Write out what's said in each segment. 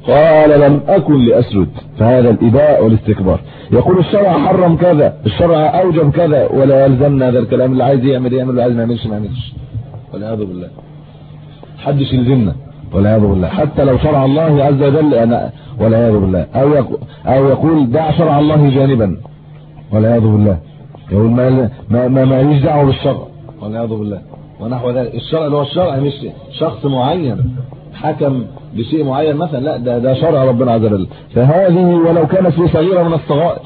قال لم أكن لأسجد فهذا الإباء والاستكبار يقول الشرع حرم كذا الشرع أوجب كذا ولا يلزمنا هذا الكلام اللي عايز يعمل يعمل اللي عايز ما يعملش ما يعملش والعياذ بالله حدش يلزمنا والعياذ بالله حتى لو شرع الله عز وجل أنا والعياذ بالله أو يقول, أو يقول دع شرع الله جانبا والعياذ بالله يقول ما ما ما ماليش دعوه بالشرع والعياذ بالله ونحو ذلك الشرع اللي هو الشرع مش شخص معين حكم بشيء معين مثلا لا ده ده شرع ربنا عز وجل فهذه ولو كانت في صغيره من الصغائر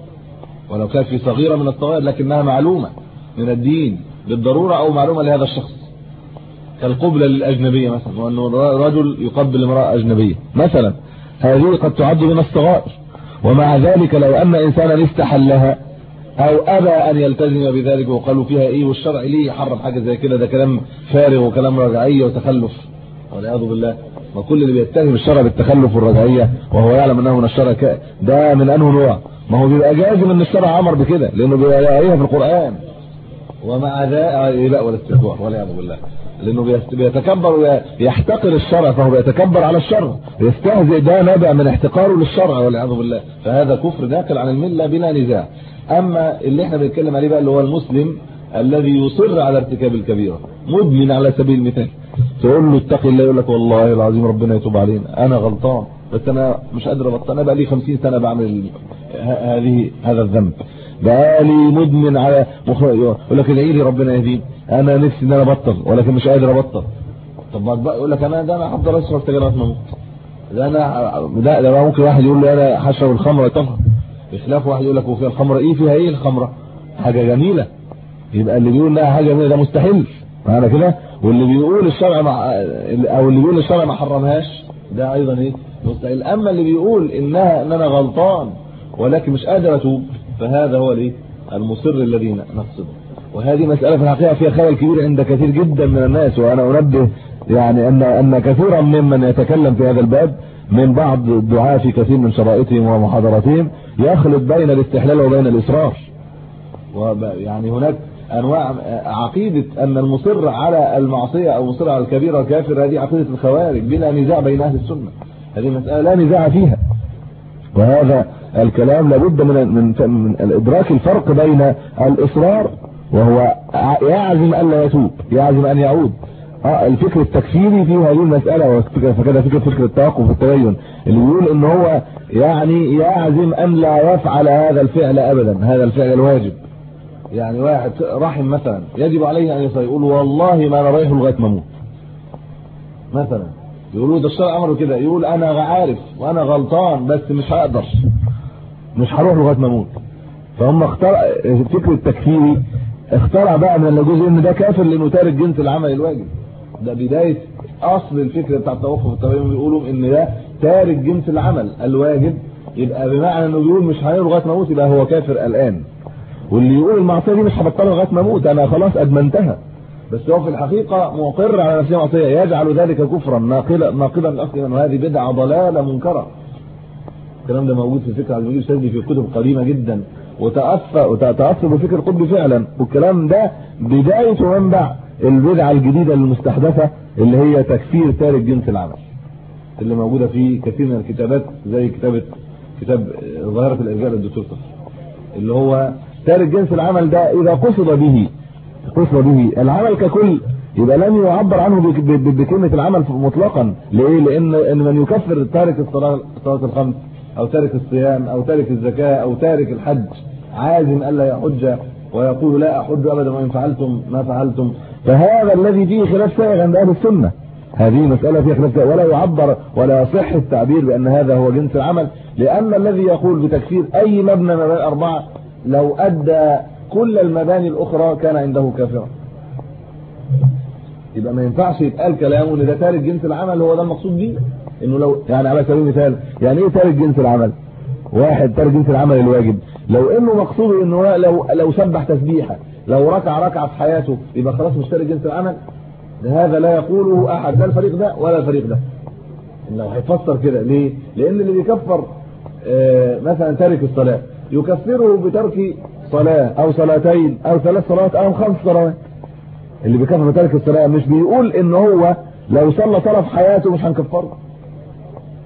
ولو كانت في صغيره من الصغائر لكنها معلومه من الدين بالضروره او معلومه لهذا الشخص كالقبلة للأجنبية مثلا وأنه رجل يقبل امرأة أجنبية مثلا هذه قد تعد من الصغائر ومع ذلك لو أن إنسانا استحلها أو أبى أن يلتزم بذلك وقالوا فيها إيه والشرع ليه يحرم حاجة زي كده ده كلام فارغ وكلام رجعية وتخلف والعياذ بالله وكل اللي بيتهم الشرع بالتخلف والرجعية وهو يعلم أنه من الشرع ده من أنه نوع ما هو بيبقى جازم أن الشرع أمر بكده لأنه بيبقى في القرآن ومع ذلك لا ولا استكبار والعياذ بالله لانه بيتكبر ويحتقر الشرع فهو بيتكبر على الشرع يستهزئ ده نابع من احتقاره للشرع والعياذ بالله فهذا كفر داخل عن المله بلا نزاع اما اللي احنا بنتكلم عليه بقى اللي هو المسلم الذي يصر على ارتكاب الكبيره مدمن على سبيل المثال تقول له اتقي الله يقول لك والله العظيم ربنا يتوب علينا انا غلطان بس انا مش قادر ابطل انا بقى لي 50 سنه بعمل هذه هذا الذنب بقالي مدمن على مخرج يقول لك ادعي لي ربنا يهديني انا نفسي ان انا ابطل ولكن مش قادر ابطل طب ما بقى يقول لك انا ده انا هفضل اشرب سجاير ما اموت ده انا ده ده ممكن واحد يقول لي انا هشرب الخمره طبعا بخلاف واحد يقول لك وفيها الخمره ايه فيها ايه الخمره حاجه جميله يبقى اللي بيقول لا حاجه جميله ده مستحيل معنى كده واللي بيقول الشرع مع او اللي بيقول الشرع ما حرمهاش ده ايضا ايه مستحيل اما اللي بيقول انها ان انا غلطان ولكن مش قادر اتوب فهذا هو الايه المصر الذي نقصده وهذه مسألة في الحقيقة فيها خلل كبير عند كثير جدا من الناس وأنا أنبه يعني أن أن كثيرا ممن يتكلم في هذا الباب من بعض الدعاة في كثير من شرائطهم ومحاضراتهم يخلط بين الاستحلال وبين الإصرار يعني هناك أنواع عقيدة أن المصر على المعصية أو المصر على الكبيرة كافر هذه عقيدة الخوارج بلا نزاع بين أهل السنة هذه مسألة لا نزاع فيها وهذا الكلام لابد من من, من الادراك الفرق بين الاصرار وهو يعزم ان لا يتوب يعزم ان يعود اه الفكر التكفيري في هذه المسألة فكده فكرة فكر التوقف التبين اللي بيقول ان هو يعني يعزم ان لا يفعل هذا الفعل ابدا هذا الفعل الواجب يعني واحد رحم مثلا يجب عليه ان يقول والله ما انا رايح لغايه ما اموت مثلا يقولوا ده الشرع امره كده يقول انا عارف وانا غلطان بس مش هقدر مش هروح لغايه ما اموت فهم اخترع فكر التكفيري اخترع بقى من الجزء ان ده كافر لانه تارك جنس العمل الواجب ده بدايه اصل الفكره بتاع التوقف التبين بيقولوا ان ده تارك جنس العمل الواجب يبقى بمعنى انه بيقول مش هيروح لغايه ما اموت يبقى هو كافر الان واللي يقول المعصيه دي مش هبطلها لغايه ما اموت انا خلاص ادمنتها بس هو في الحقيقه مقر على نفسه معصيه يجعل ذلك كفرا ناقلا ناقلا الاصل انه هذه بدعه ضلاله منكره الكلام ده موجود في فكر المجيب السيدي في كتب قديمه جدا وتأثر وتأثر بفكر القطب فعلا والكلام ده بداية ومنبع البدعة الجديدة المستحدثة اللي هي تكفير تارك جنس العمل اللي موجودة في كثير من الكتابات زي كتابة كتاب ظاهرة الإرجاء للدكتور صفر اللي هو تارك جنس العمل ده إذا قصد به قصد به العمل ككل يبقى لم يعبر عنه بكلمة العمل مطلقا ليه لأن إن من يكفر تارك الصلاة الصلاة الخمس او تارك الصيام او تارك الزكاة او تارك الحج عازم الا يحج ويقول لا احج ابدا وان فعلتم ما فعلتم فهذا الذي فيه خلاف سائغ عند اهل السنه هذه مسألة فيها خلاف ولا يعبر ولا يصح التعبير بأن هذا هو جنس العمل لأن الذي يقول بتكفير أي مبنى من الأربعة لو أدى كل المباني الأخرى كان عنده كافرا يبقى ما ينفعش يتقال كلامه ان ده تارك جنس العمل هو ده المقصود بيه انه لو يعني على سبيل المثال يعني ايه تارك جنس العمل واحد تارك جنس العمل الواجب لو انه مقصوده انه لو لو سبح تسبيحه لو ركع ركعه في حياته يبقى خلاص مش تارك جنس العمل هذا لا يقوله احد لا الفريق ده ولا الفريق ده لو هيفسر كده ليه لان اللي بيكفر آه مثلا تارك الصلاه يكفره بترك صلاه او صلاتين او ثلاث صلوات او خمس صلوات اللي بيكفر بترك الصلاه مش بيقول ان هو لو صلى صلاه في حياته مش هنكفره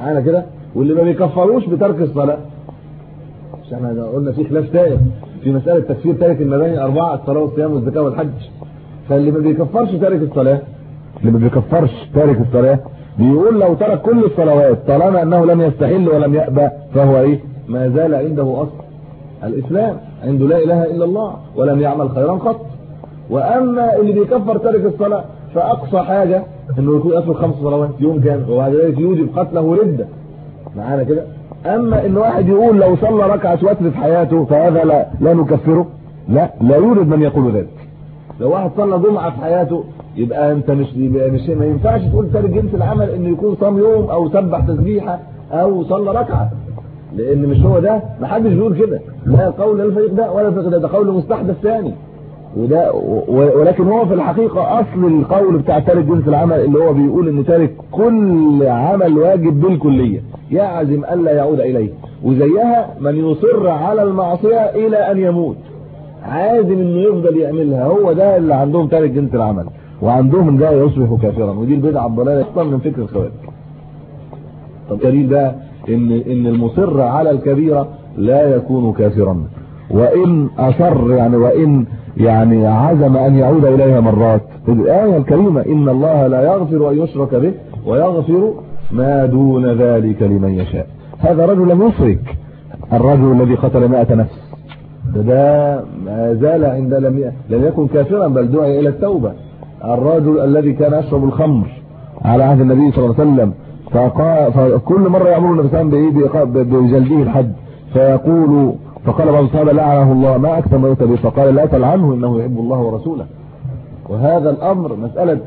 معانا كده واللي ما بيكفروش بترك الصلاه مش احنا قلنا في خلاف تاني في مساله تكفير تارك المباني الاربعه الصلاه والصيام والزكاه والحج فاللي ما بيكفرش تارك الصلاه اللي ما بيكفرش تارك الصلاه بيقول لو ترك كل الصلوات طالما انه لم يستحل ولم يأبى فهو ايه ما زال عنده اصل الاسلام عنده لا اله الا الله ولم يعمل خيرا قط واما اللي بيكفر تارك الصلاه فاقصى حاجه انه يكون يترك خمس صلوات يوم كامل وبعد ذلك يوجب قتله رده معانا كده اما ان واحد يقول لو صلى ركعه وتر في حياته فهذا لا لا نكفره لا لا يوجد من يقول ذلك لو واحد صلى جمعه في حياته يبقى انت مش مش ما ينفعش تقول تارك جنس العمل انه يكون صام يوم او سبح تسبيحه او صلى ركعه لان مش هو ده ما حدش بيقول كده لا قول الفريق ده ولا الفريق ده ده قول مستحدث ثاني وده ولكن هو في الحقيقه اصل القول بتاع تارك جنس العمل اللي هو بيقول انه تارك كل عمل واجب بالكليه يعزم الا يعود اليه وزيها من يصر على المعصيه الى ان يموت عازم انه يفضل يعملها هو ده اللي عندهم تارك جنس العمل وعندهم ان ده يصبح كافرا ودي البدعه الضلاله اصلا من فكر الخوارج طب دليل بقى ان ان المصر على الكبيره لا يكون كافرا وان اصر يعني وان يعني عزم ان يعود اليها مرات الايه الكريمه ان الله لا يغفر ان يشرك به ويغفر ما دون ذلك لمن يشاء هذا رجل لم يشرك الرجل الذي قتل 100 نفس ده, ده ما زال عند لم لم يكن كافرا بل دعي الى التوبه الرجل الذي كان يشرب الخمر على عهد النبي صلى الله عليه وسلم فكل مره يامر النبي صلى الله عليه وسلم بجلده الحد فيقول فقال بعض الصحابه لعنه الله ما اكثر ما يؤتى به فقال لا تلعنه انه يحب الله ورسوله وهذا الامر مساله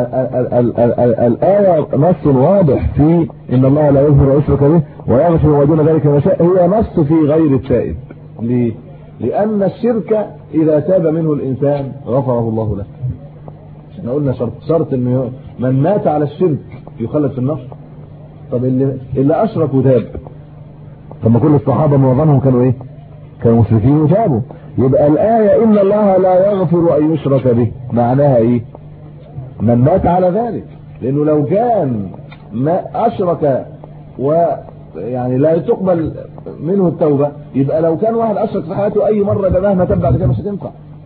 الآية نص واضح في إن الله لا يغفر ويشرك به ويغفر ودون ذلك ما شاء هي نص في غير التائب ليه؟ لأن الشرك إذا تاب منه الإنسان غفره الله له احنا قلنا شرط شرط إن من مات على الشرك يخلد في النار طب اللي اللي أشرك وتاب طب ما كل الصحابة معظمهم كانوا إيه؟ كانوا مشركين وتابوا يبقى الآية إن الله لا يغفر أن يشرك به معناها إيه؟ من مات على ذلك لانه لو كان ما اشرك و يعني لا تقبل منه التوبه يبقى لو كان واحد اشرك في حياته اي مره ده مهما تاب بعد كده مش هتنفع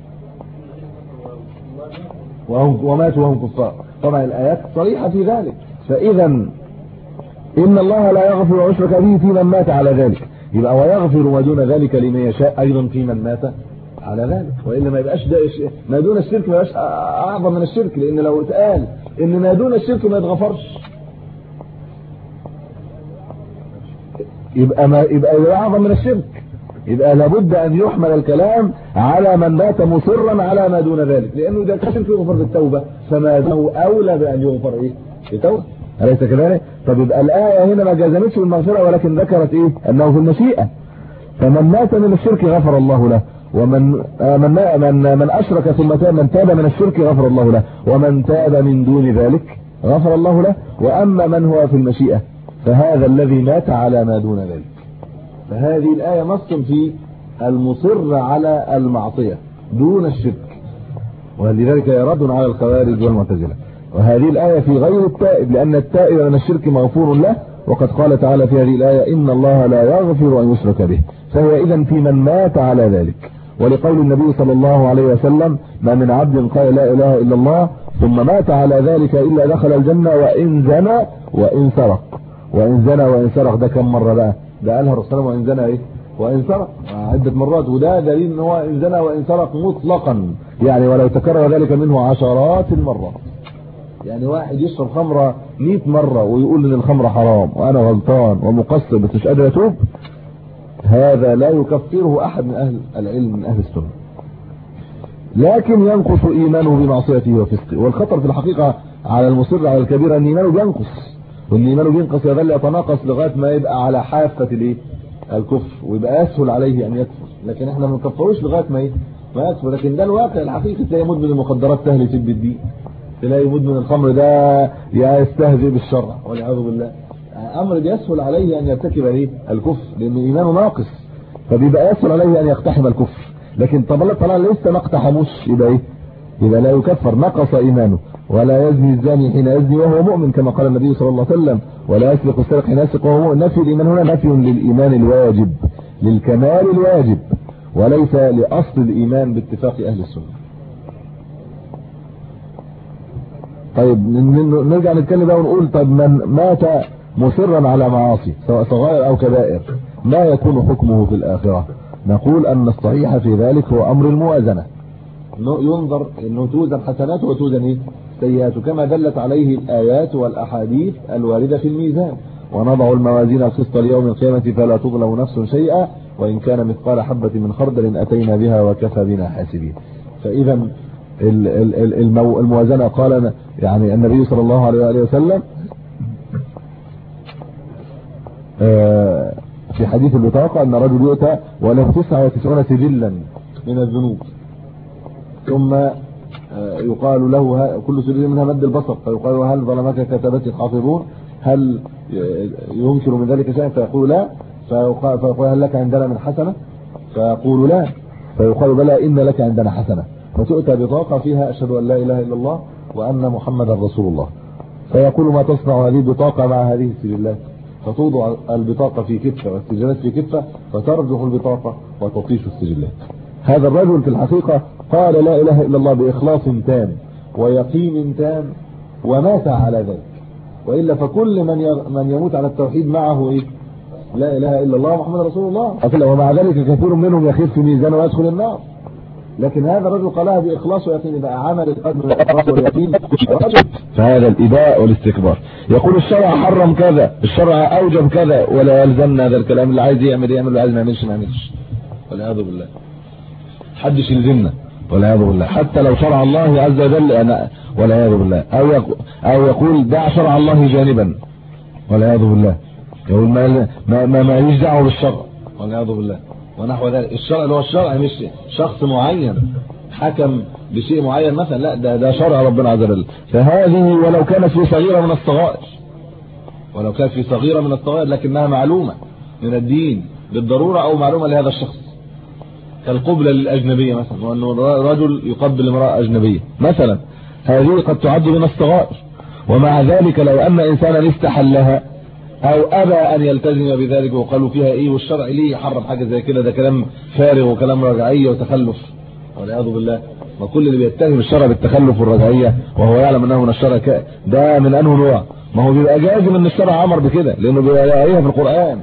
وهم وماتوا وهم كفار طبعا الايات صريحه في ذلك فاذا ان الله لا يغفر ويشرك به في من مات على ذلك يبقى ويغفر ما دون ذلك لمن يشاء ايضا في من مات على ذلك والا ما يبقاش ده ما دون الشرك ما يبقاش اعظم من الشرك لان لو اتقال ان ما دون الشرك ما يتغفرش يبقى ما يبقى اعظم من الشرك يبقى لابد ان يحمل الكلام على من مات مصرا على ما دون ذلك لانه اذا كان شرك يغفر بالتوبه فما له اولى بان يغفر ايه بالتوبه اليس كذلك طب يبقى الايه هنا ما جازمتش بالمغفره ولكن ذكرت ايه انه في المشيئه فمن مات من الشرك غفر الله له ومن من من من اشرك ثم تاب من تاب من الشرك غفر الله له ومن تاب من دون ذلك غفر الله له واما من هو في المشيئه فهذا الذي مات على ما دون ذلك فهذه الايه نص في المصر على المعصيه دون الشرك ولذلك يرد على الخوارج والمعتزله وهذه الايه في غير التائب لان التائب من الشرك مغفور له وقد قال تعالى في هذه الايه ان الله لا يغفر ان يشرك به فهو اذا في من مات على ذلك ولقول النبي صلى الله عليه وسلم ما من عبد قال لا اله الا الله ثم مات على ذلك الا دخل الجنه وان زنى وان سرق وان زنى وان سرق ده كم مره بقى ده قالها الرسول وان زنى ايه وان سرق عده مرات وده دليل ان هو ان زنى وان سرق مطلقا يعني ولو تكرر ذلك منه عشرات المرات يعني واحد يشرب خمره 100 مره ويقول ان الخمره حرام وانا غلطان ومقصر بس مش قادر اتوب هذا لا يكفره احد من اهل العلم من اهل السنه لكن ينقص ايمانه بمعصيته وفسقه والخطر في الحقيقه على المصر على الكبيره ان ايمانه بينقص وان ايمانه بينقص يظل يتناقص لغايه ما يبقى على حافه الايه الكفر ويبقى اسهل عليه ان يكفر لكن احنا ما نكفروش لغايه ما ايه ما يكفر لكن ده الواقع الحقيقي تلاقي مدمن المخدرات سهل يسب الدين تلاقي مدمن الخمر ده يستهزئ بالشرع والعياذ بالله امر بيسهل عليه ان يرتكب ايه الكفر لان ايمانه ناقص فبيبقى يسهل عليه ان يقتحم الكفر لكن طب الله طالما لسه ما اقتحموش يبقى ايه يبقى لا يكفر نقص ايمانه ولا يزني الزاني حين يزني وهو مؤمن كما قال النبي صلى الله عليه وسلم ولا يسرق السرق حين يسرق وهو مؤمن نفي الايمان هنا نفي للايمان الواجب للكمال الواجب وليس لاصل الايمان باتفاق اهل السنه طيب نرجع نتكلم بقى ونقول طيب من مات مصرا على معاصي سواء صغائر او كبائر ما يكون حكمه في الاخره نقول ان الصحيح في ذلك هو امر الموازنه ينظر انه توزن حسناته وتوزن ايه سيئاته كما دلت عليه الايات والاحاديث الوارده في الميزان ونضع الموازين القسط ليوم القيامه فلا تظلم نفس شيئا وان كان مثقال حبه من خردل اتينا بها وكفى بنا حاسبين فاذا الموازنه قال يعني النبي صلى الله عليه واله وسلم آه، في حديث البطاقه ان رجل يؤتى وله 99 سجلا من الذنوب ثم آه، يقال له كل سجل منها مد البصر فيقال هل ظلمك كتبت الحافظون هل ينكر من ذلك شيئا فيقول لا فيقول هل لك عندنا من حسنه فيقول لا فيقال بلى ان لك عندنا حسنه فتؤتى بطاقه فيها اشهد ان لا اله الا الله وان محمدا رسول الله فيقول ما تصنع هذه البطاقه مع هذه السجلات فتوضع البطاقه في كفه والسجلات في كفه فترجح البطاقه وتطيش السجلات هذا الرجل في الحقيقه قال لا اله الا الله باخلاص تام ويقين تام ومات على ذلك والا فكل من من يموت على التوحيد معه ايه لا اله الا الله محمد رسول الله ومع ذلك كثير منهم يخف في ميزان ويدخل النار لكن هذا الرجل قالها باخلاص ويقين بقى عمل القدر والاخلاص واليقين فهذا الاباء والاستكبار يقول الشرع حرم كذا الشرع اوجب كذا ولا يلزمنا هذا الكلام اللي عايز يعمل يعمل اللي عايز ما يعملش ما يعملش والعياذ بالله حدش يلزمنا والعياذ بالله حتى لو شرع الله عز وجل انا والعياذ بالله او يقول او يقول دع شرع الله جانبا والعياذ بالله يقول ما ما ما ماليش دعوه بالشرع والعياذ بالله ونحو ذلك الشرع اللي هو الشرع مش شخص معين حكم بشيء معين مثلا لا ده ده شرع ربنا عز وجل فهذه ولو كانت في صغيره من الصغائر ولو كانت في صغيره من الصغائر لكنها معلومه من الدين بالضروره او معلومه لهذا الشخص كالقبلة للأجنبية مثلا وأنه رجل يقبل امرأة أجنبية مثلا هذه قد تعد من الصغائر ومع ذلك لو أن إنسانا استحلها أو أبى أن يلتزم بذلك وقالوا فيها إيه والشرع ليه يحرم حاجة زي كده ده كلام فارغ وكلام رجعية وتخلف والعياذ بالله ما كل اللي بيتهم الشرع بالتخلف والرجعية وهو يعلم أنه من الشرع ده من أنه نوع ما هو بيبقى جازم أن الشرع أمر بكده لأنه بيبقى في القرآن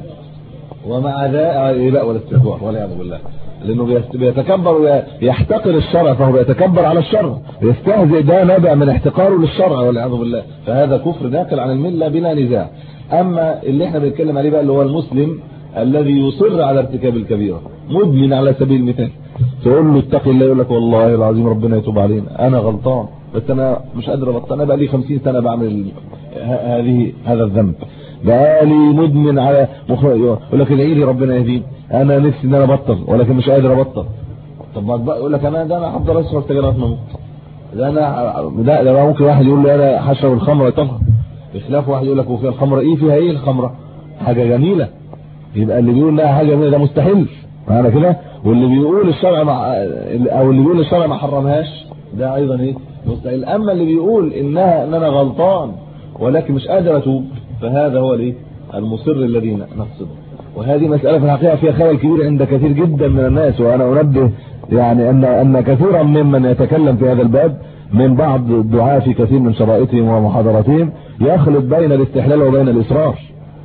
ومع ذا لا والاستكبار والعياذ بالله لانه بيتكبر ويحتقر الشرع فهو بيتكبر على الشرع يستهزئ ده نابع من احتقاره للشرع والعياذ بالله فهذا كفر داخل عن المله بلا نزاع اما اللي احنا بنتكلم عليه بقى اللي هو المسلم الذي يصر على ارتكاب الكبيره مدمن على سبيل المثال تقول له اتقي الله يقول لك والله العظيم ربنا يتوب علينا انا غلطان بس انا مش قادر ابطل انا بقى لي 50 سنه بعمل هذه هذا الذنب بقالي مدمن على مخ... يقول لك ادعي لي ربنا يهديني انا نفسي ان انا ابطل ولكن مش قادر ابطل طب ما يقول لك انا ده انا هفضل اشرب سجاير ما ده انا ده, ده ممكن واحد يقول لي انا هشرب الخمره طبعا بخلاف واحد يقول لك وفيها الخمره ايه فيها ايه الخمره حاجه جميله يبقى اللي بيقول لها حاجه جميله ده مستحيل معنى كده واللي بيقول الشرع مع او اللي بيقول الشرع ما حرمهاش ده ايضا ايه مستحيل اما اللي بيقول انها ان انا غلطان ولكن مش قادر اتوب فهذا هو الايه المصر الذي نقصده وهذه مسألة في الحقيقة فيها خلل كبير عند كثير جدا من الناس وأنا أنبه يعني أن أن كثيرا ممن يتكلم في هذا الباب من بعض الدعاة في كثير من شرائطهم ومحاضراتهم يخلط بين الاستحلال وبين الإصرار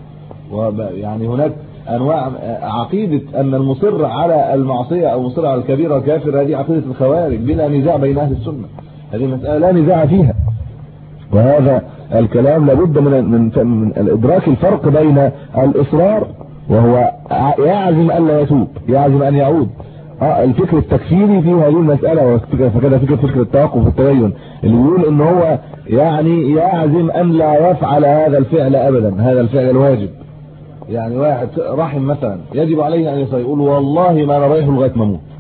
ويعني هناك انواع عقيده ان المصر على المعصيه او المصر على الكبيره كافر هذه عقيده الخوارج بلا نزاع بين اهل السنه هذه مساله لا نزاع فيها وهذا الكلام لابد من من, من الادراك الفرق بين الاصرار وهو يعزم الا يتوب يعزم ان يعود اه الفكر التكفيري في هذه المساله فكده فكره فكر التوقف والتبين اللي بيقول ان هو يعني يعزم ان لا يفعل هذا الفعل ابدا هذا الفعل الواجب يعني واحد رحم مثلا يجب عليه ان يقول والله ما انا رايح لغايه ما اموت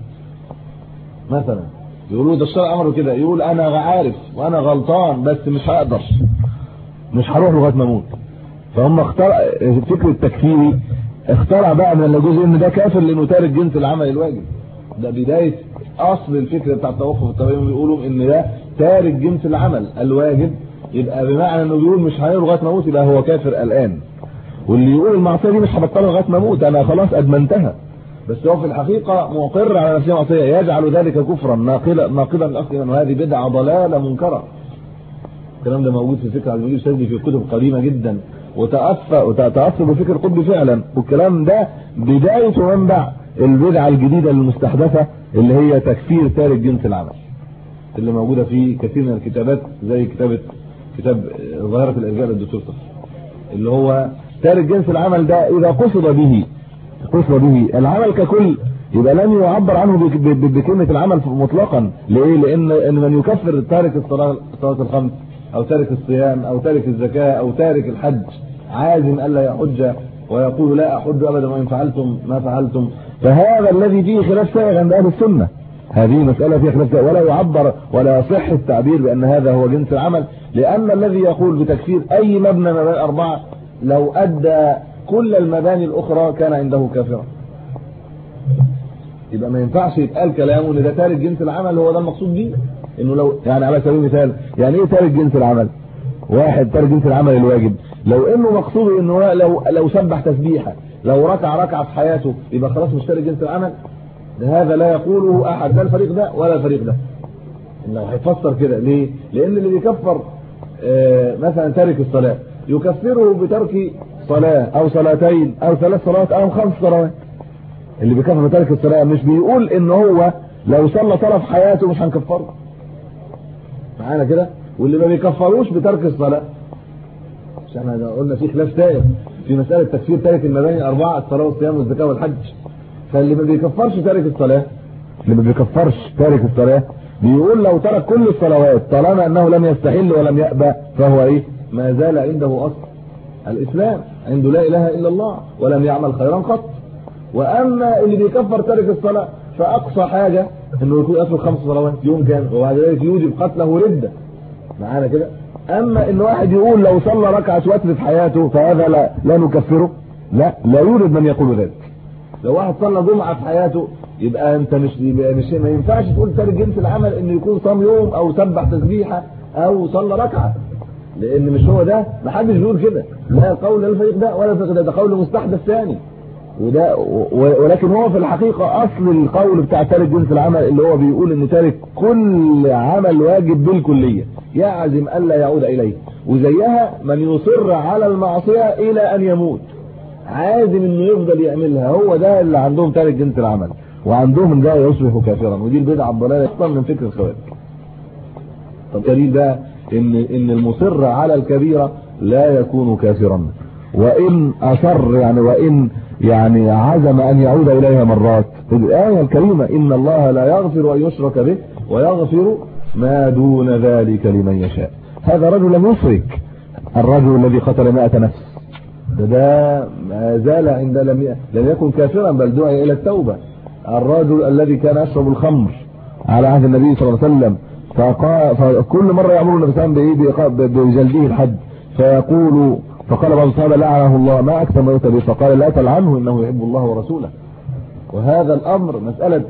مثلا يقولوا ده الشرع امره كده يقول انا عارف وانا غلطان بس مش هقدر مش هروح لغايه ما اموت فهم اختار فكر التكفيري اخترع بقى من الجزء ان ده كافر لانه تارك جنس العمل الواجب ده بدايه اصل الفكره بتاع التوقف التبين بيقولوا ان ده تارك جنس العمل الواجب يبقى بمعنى انه بيقول مش هيعمل لغايه ما اموت يبقى هو كافر الان واللي يقول المعصيه دي مش هبطلها لغايه ما اموت انا خلاص ادمنتها بس هو في الحقيقه مقر على نفسه معصيه يجعل ذلك كفرا ناقلا ناقضا اصلا وهذه بدعه ضلاله منكره الكلام ده موجود في فكر المجيد السيدي في كتب قديمه جدا وتأثر وتأثر بفكر القطب فعلا والكلام ده بدايه ومنبع البدعه الجديده المستحدثه اللي هي تكفير تارك جنس العمل اللي موجوده في كثير من الكتابات زي كتابه كتاب ظاهره الارجاء للدكتور صفر اللي هو تارك جنس العمل ده اذا قصد به قصد به العمل ككل يبقى لم يعبر عنه بكلمه العمل مطلقا ليه لان ان من يكفر تارك الصلاه الصلاه الخمس او تارك الصيام او تارك الزكاه او تارك الحج عازم الا يحج ويقول لا احج ابدا وان فعلتم ما فعلتم فهذا الذي فيه خلاف سائغ عند اهل السنه هذه مسألة فيها خلاف ولا يعبر ولا يصح التعبير بأن هذا هو جنس العمل لأن الذي يقول بتكفير أي مبنى من الأربعة لو أدى كل المباني الأخرى كان عنده كافرا يبقى ما ينفعش يتقال كلامه ان ده تارك جنس العمل هو ده المقصود بيه انه لو يعني على سبيل المثال يعني ايه تارك جنس العمل واحد تارك جنس العمل الواجب لو انه مقصوده انه لو لو سبح تسبيحه لو ركع ركعه في حياته يبقى خلاص مش تارك جنس العمل هذا لا يقوله احد لا الفريق ده ولا الفريق ده انه هيفسر كده ليه لان اللي بيكفر آه مثلا تارك الصلاه يكفره بترك صلاه او صلاتين او ثلاث صلوات او خمس صلوات اللي بيكفر بترك الصلاه مش بيقول ان هو لو صلى صلاه في حياته مش هنكفره معانا كده واللي ما بيكفروش بترك الصلاه مش احنا قلنا في خلاف تائه في مساله تكفير تارك المباني الاربعه الصلاه والصيام والزكاه والحج فاللي ما بيكفرش تارك الصلاه اللي ما بيكفرش تارك الصلاه بيقول لو ترك كل الصلوات طالما انه لم يستحل ولم يأبى فهو ايه ما زال عنده اصل الاسلام عنده لا اله الا الله ولم يعمل خيرا قط واما اللي بيكفر تارك الصلاه فاقصى حاجه انه يكون يترك خمس صلوات يوم كان وبعد ذلك يوجب قتله رده معانا كده اما ان واحد يقول لو صلى ركعه وتر في حياته فهذا لا لا نكفره لا لا يوجد من يقول ذلك لو واحد صلى جمعه في حياته يبقى انت مش يبقى مش ما ينفعش تقول تارك جنس العمل انه يكون صام يوم او سبح تسبيحه او صلى ركعه لان مش هو ده ما حدش بيقول كده لا قول الفريق ده ولا الفريق ده ده قول مستحدث ثاني وده ولكن هو في الحقيقه اصل القول بتاع تارك جنس العمل اللي هو بيقول ان تارك كل عمل واجب بالكليه يعزم الا يعود اليه وزيها من يصر على المعصيه الى ان يموت عازم انه يفضل يعملها هو ده اللي عندهم تارك جنس العمل وعندهم ان ده يصبح كافرا ودي البدعه الضلاله اصلا من فكر الخوارج طب دليل بقى ان ان المصر على الكبيره لا يكون كافرا وان اصر يعني وان يعني عزم ان يعود اليها مرات الايه الكريمه ان الله لا يغفر ان يشرك به ويغفر ما دون ذلك لمن يشاء هذا رجل لم يشرك الرجل الذي قتل 100 نفس ده, ده ما زال عند لم لم يكن كافرا بل دعي الى التوبه الرجل الذي كان يشرب الخمر على عهد النبي صلى الله عليه وسلم فكل مره يامر النبي صلى الله عليه وسلم بجلده الحد فيقول فقال بعض الصحابه لعنه الله ما اكثر ما يؤتى به فقال لا تلعنه انه يحب الله ورسوله وهذا الامر مساله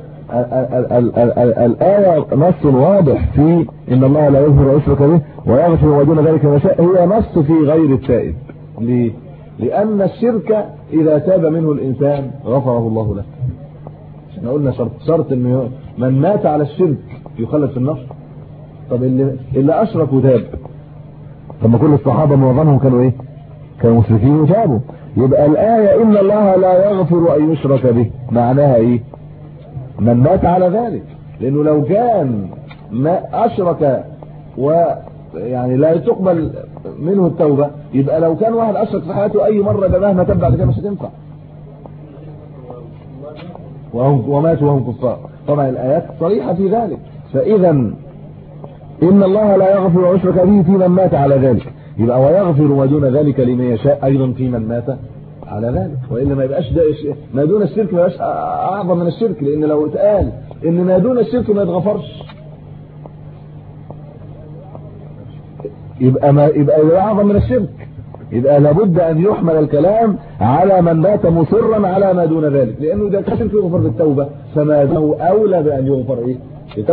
الآية نص واضح في إن الله لا يغفر ويشرك به ويغفر ما دون ذلك ما شاء هي نص في غير التائب ليه؟ لأن الشرك إذا تاب منه الإنسان غفره الله له احنا قلنا شرط شرط إنه من مات على الشرك يخلد في النار طب اللي اللي أشرك وتاب طب ما كل الصحابة معظمهم كانوا إيه؟ كانوا مشركين وتابوا يبقى الآية إن الله لا يغفر أن يشرك به معناها إيه؟ من مات على ذلك لانه لو كان ما اشرك و يعني لا تقبل منه التوبه يبقى لو كان واحد اشرك في حياته اي مره يبقى مهما تب بعد كده مش هتنفع وهم وماتوا وهم كفار طبعا الايات صريحه في ذلك فاذا ان الله لا يغفر ويشرك به في من مات على ذلك يبقى ويغفر ما دون ذلك لمن يشاء ايضا في من مات على ذلك والا ما يبقاش ده ما دون الشرك ما يبقاش اعظم من الشرك لان لو اتقال ان ما دون الشرك ما يتغفرش يبقى ما يبقى اعظم من الشرك يبقى لابد ان يحمل الكلام على من مات مصرا على ما دون ذلك لانه اذا كان شرك يغفر بالتوبه فما له اولى بان يغفر ايه بالتوبه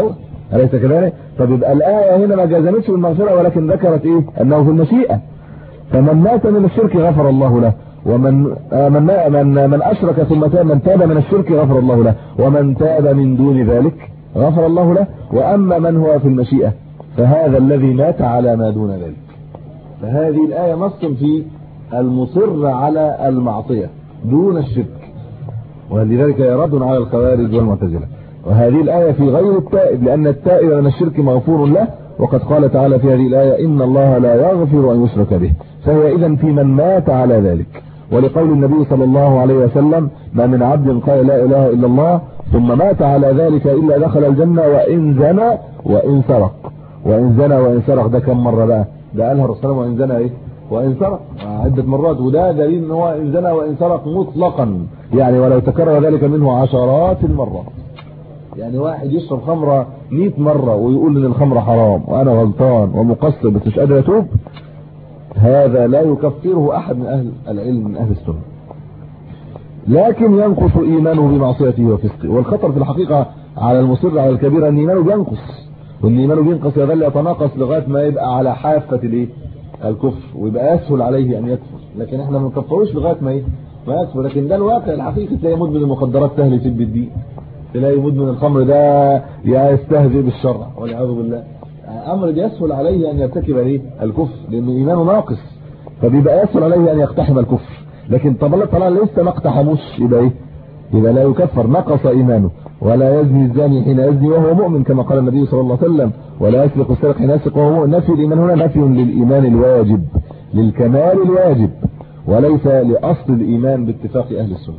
أليس كذلك طب يبقى الآية هنا ما جازمتش بالمغفرة ولكن ذكرت إيه أنه في المشيئة فمن مات من الشرك غفر الله له ومن آه، من من من اشرك ثم تاب من تاب من الشرك غفر الله له ومن تاب من دون ذلك غفر الله له واما من هو في المشيئه فهذا الذي مات على ما دون ذلك فهذه الايه نص في المصر على المعصيه دون الشرك ولذلك رد على الخوارج والمعتزله وهذه الايه في غير التائب لان التائب من الشرك مغفور له وقد قال تعالى في هذه الايه ان الله لا يغفر ان يشرك به فهي اذا في من مات على ذلك ولقول النبي صلى الله عليه وسلم ما من عبد قال لا اله الا الله ثم مات على ذلك الا دخل الجنه وان زنى وان سرق وان زنى وان سرق ده كم مره بقى ده قالها الرسول وان زنى ايه وان سرق عده مرات وده دليل ان هو ان زنى وان سرق مطلقا يعني ولو تكرر ذلك منه عشرات المرات يعني واحد يشرب خمره 100 مره ويقول ان الخمره حرام وانا غلطان ومقصر بس مش قادر اتوب هذا لا يكفره احد من اهل العلم من اهل السنه لكن ينقص ايمانه بمعصيته وفسقه والخطر في الحقيقه على المصر على الكبيره ان ايمانه بينقص وان ايمانه بينقص يظل يتناقص لغايه ما يبقى على حافه الايه الكفر ويبقى اسهل عليه ان يكفر لكن احنا ما نكفروش لغايه ما ايه ما يكفر لكن ده الواقع الحقيقي تلاقي مدمن المخدرات سهل يسب الدين تلاقي مدمن الخمر ده يستهزئ بالشرع والعياذ بالله امر بيسهل عليه ان يرتكب ايه الكفر لان ايمانه ناقص فبيبقى يسهل عليه ان يقتحم الكفر لكن طب الله تعالى لسه ما اقتحموش يبقى ايه يبقى لا يكفر نقص ايمانه ولا يزني الزاني حين يزني وهو مؤمن كما قال النبي صلى الله عليه وسلم ولا يسرق السارق حين يسرق وهو مؤمن نفي الايمان هنا نفي للايمان الواجب للكمال الواجب وليس لاصل الايمان باتفاق اهل السنه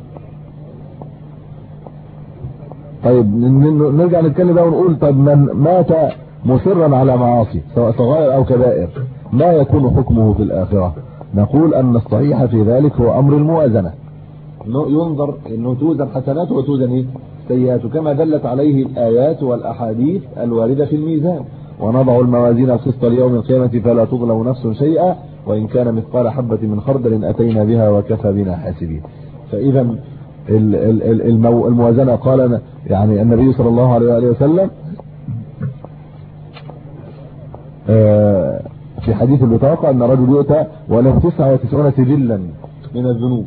طيب نرجع نتكلم بقى ونقول طب من مات مصرا على معاصي سواء صغائر او كبائر ما يكون حكمه في الاخره نقول ان الصحيح في ذلك هو امر الموازنه ينظر انه توزن حسناته وتوزن ايه سيئاته كما دلت عليه الايات والاحاديث الوارده في الميزان ونضع الموازين القسط ليوم القيامه فلا تظلم نفس شيئا وان كان مثقال حبه من خردل اتينا بها وكفى بنا حاسبين فاذا الموازنه قال يعني النبي صلى الله عليه واله وسلم آه، في حديث البطاقة أن رجل يؤتى وله 99 سجلا من الذنوب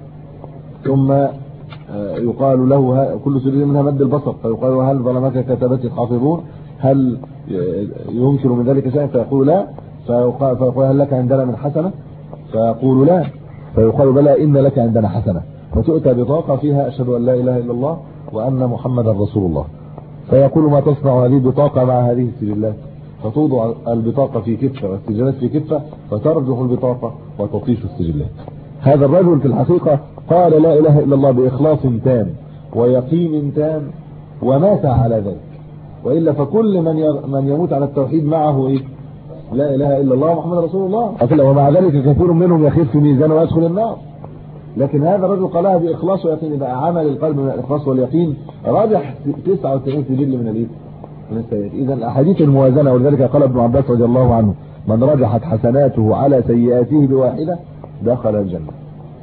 ثم آه، يقال له كل سجل منها مد البصر فيقال هل ظلمك كتبت الحافظون هل ينكر من ذلك شيئا فيقول لا فيقول هل لك عندنا من حسنة فيقول لا فيقال بلى إن لك عندنا حسنة فتؤتى بطاقة فيها أشهد أن لا إله إلا الله وأن محمدا رسول الله فيقول ما تصنع هذه البطاقة مع هذه السجلات فتوضع البطاقة في كفة والسجلات في كفة فترجح البطاقة وتطيش السجلات هذا الرجل في الحقيقة قال لا إله إلا الله بإخلاص تام ويقين تام ومات على ذلك وإلا فكل من من يموت على التوحيد معه إيه لا إله إلا الله محمد رسول الله ومع ذلك كثير منهم يخير في ميزان ويدخل النار لكن هذا الرجل قالها بإخلاص ويقين بقى عمل القلب من الإخلاص واليقين راجح 99 سجل من الإيه من السيئات اذا الاحاديث الموازنه ولذلك قال ابن عباس رضي الله عنه من رجحت حسناته على سيئاته بواحده دخل الجنه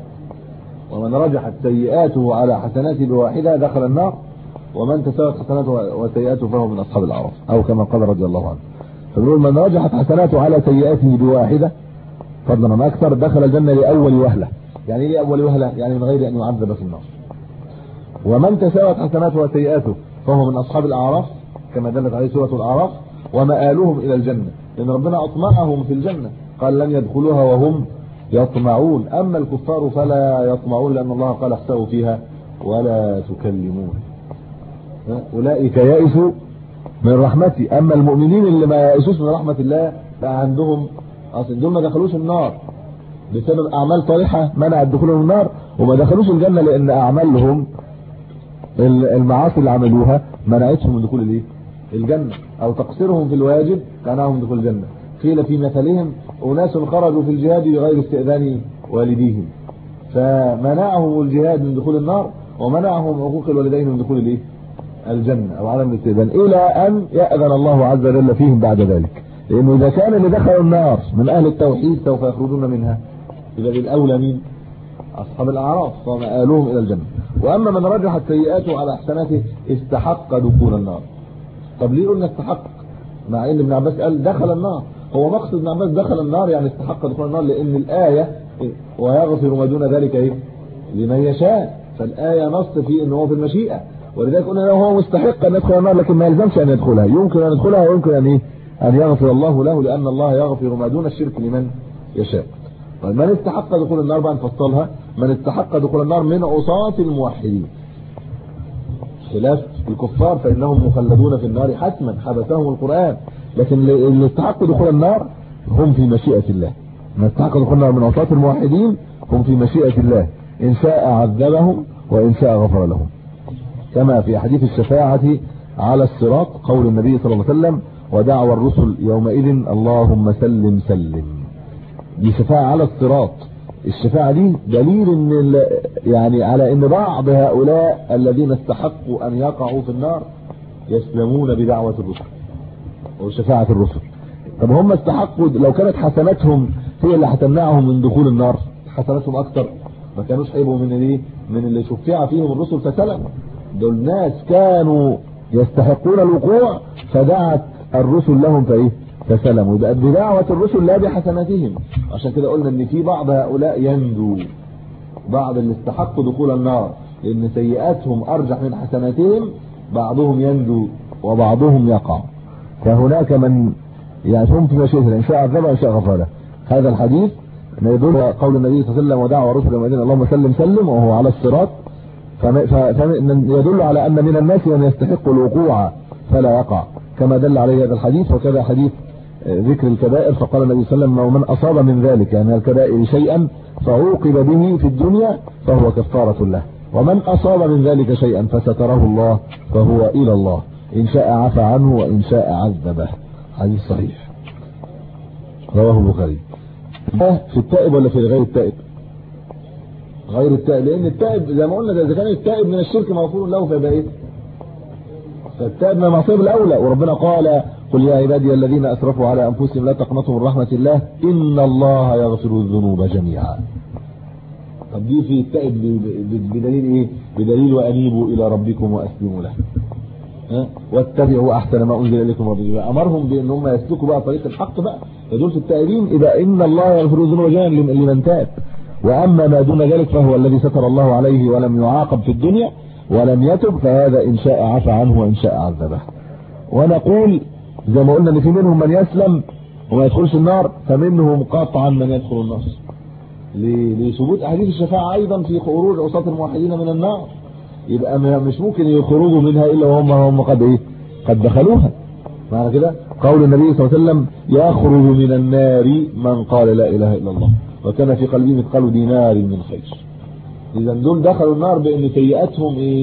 ومن رجحت سيئاته على حسناته بواحده دخل النار ومن تساوت حسناته وسيئاته فهو من اصحاب الاعراف او كما قال رضي الله عنه فنقول من رجحت حسناته على سيئاته بواحده فضلا ما اكثر دخل الجنه لاول وهله يعني ايه لاول وهله يعني من غير ان يعذب في النار ومن تساوت حسناته وسيئاته فهو من اصحاب الاعراف كما دلت عليه سوره الاعراف ومآلهم الى الجنه لان ربنا اطمعهم في الجنه قال لن يدخلوها وهم يطمعون اما الكفار فلا يطمعون لان الله قال اخسئوا فيها ولا تكلمون اولئك يئسوا من رحمتي اما المؤمنين اللي ما يئسوش من رحمه الله فعندهم اصل دول ما دخلوش النار بسبب اعمال صالحه منعت دخولهم النار وما دخلوش الجنه لان اعمالهم المعاصي اللي عملوها منعتهم من دخول الايه الجنة او تقصيرهم في الواجب منعهم دخول الجنة قيل في مثلهم اناس خرجوا في الجهاد بغير استئذان والديهم فمنعهم الجهاد من دخول النار ومنعهم حقوق الوالدين من دخول الايه الجنة او عدم الاستئذان الى ان يأذن الله عز وجل فيهم بعد ذلك لانه اذا كان اللي دخلوا النار من اهل التوحيد سوف يخرجون منها يبقى بالاولى مين اصحاب الاعراف فمآلهم الى الجنة واما من رجحت سيئاته على احسناته استحق دخول النار طب ليه قلنا استحق مع ان ابن عباس قال دخل النار هو مقصد ابن عباس دخل النار يعني استحق دخول النار لان الايه ويغفر ما دون ذلك ايه لمن يشاء فالايه نص في ان هو في المشيئه ولذلك قلنا له هو مستحق ان يدخل النار لكن ما يلزمش ان يدخلها يمكن ان يدخلها ويمكن ان ايه ان يغفر الله له لان الله يغفر ما دون الشرك لمن يشاء طيب من استحق دخول النار بقى نفصلها من استحق دخول النار من عصاة الموحدين خلاف الكفار فإنهم مخلدون في النار حتما حبسهم القرآن لكن اللي استحقوا دخول النار هم في مشيئة الله من استحق دخول النار من عصاة الموحدين هم في مشيئة الله إن شاء عذبهم وإن شاء غفر لهم كما في حديث الشفاعة على الصراط قول النبي صلى الله عليه وسلم ودعوى الرسل يومئذ اللهم سلم سلم دي شفاعة على الصراط الشفاعة دي دليل ان يعني على ان بعض هؤلاء الذين استحقوا ان يقعوا في النار يسلمون بدعوة الرسل وشفاعة الرسل طب هم استحقوا لو كانت حسناتهم هي اللي هتمنعهم من دخول النار حسناتهم اكتر ما كانوش هيبقوا من ايه من اللي شفع فيهم الرسل فسلموا دول ناس كانوا يستحقون الوقوع فدعت الرسل لهم فايه فسلموا يبقى بدعوة الرسل لا بحسناتهم عشان كده قلنا ان في بعض هؤلاء ينجو بعض اللي استحقوا دخول النار لان سيئاتهم ارجح من حسناتهم بعضهم ينجو وبعضهم يقع فهناك من يعني هم في مشيئة ان شاء عذب وان شاء غفر له هذا الحديث ما يدل قول النبي صلى الله عليه وسلم ودعوة الرسل يومئذ اللهم سلم سلم وهو على الصراط فيدل على ان من الناس من يستحق الوقوع فلا يقع كما دل عليه هذا الحديث وكذا حديث ذكر الكبائر فقال النبي صلى الله عليه وسلم ومن أصاب من ذلك يعني الكبائر شيئا فعوقب به في الدنيا فهو كفارة له ومن أصاب من ذلك شيئا فستره الله فهو إلى الله إن شاء عفى عنه وإن شاء عذبه حديث صحيح رواه البخاري في التائب ولا في غير التائب غير التائب لأن التائب زي ما قلنا إذا كان التائب من الشرك مغفور له فيبقى إيه فالتائب من المعصيه الاولى وربنا قال قل يا عبادي الذين اسرفوا على انفسهم لا تقنطوا من رحمه الله ان الله يغفر الذنوب جميعا طب دي في التائب بدليل ايه بدليل وانيبوا الى ربكم واسلموا له ها واتبعوا احسن ما انزل اليكم ربكم امرهم بان هم يسلكوا بقى طريق الحق بقى فدول في التائبين اذا ان الله يغفر الذنوب جميعا لمن تاب واما ما دون ذلك فهو الذي ستر الله عليه ولم يعاقب في الدنيا ولم يتب فهذا إن شاء عفى عنه وإن شاء عذبه ونقول زي ما قلنا ان في منهم من يسلم وما يدخلش النار فمنهم قطعا من يدخل النار لثبوت احاديث الشفاعه ايضا في خروج عصاة الموحدين من النار يبقى مش ممكن يخرجوا منها الا وهم هم قد ايه قد دخلوها معنى كده قول النبي صلى الله عليه وسلم يخرج من النار من قال لا اله الا الله وكان في قلبه مثقال دينار من خير اذا دول دخلوا النار بان سيئاتهم ايه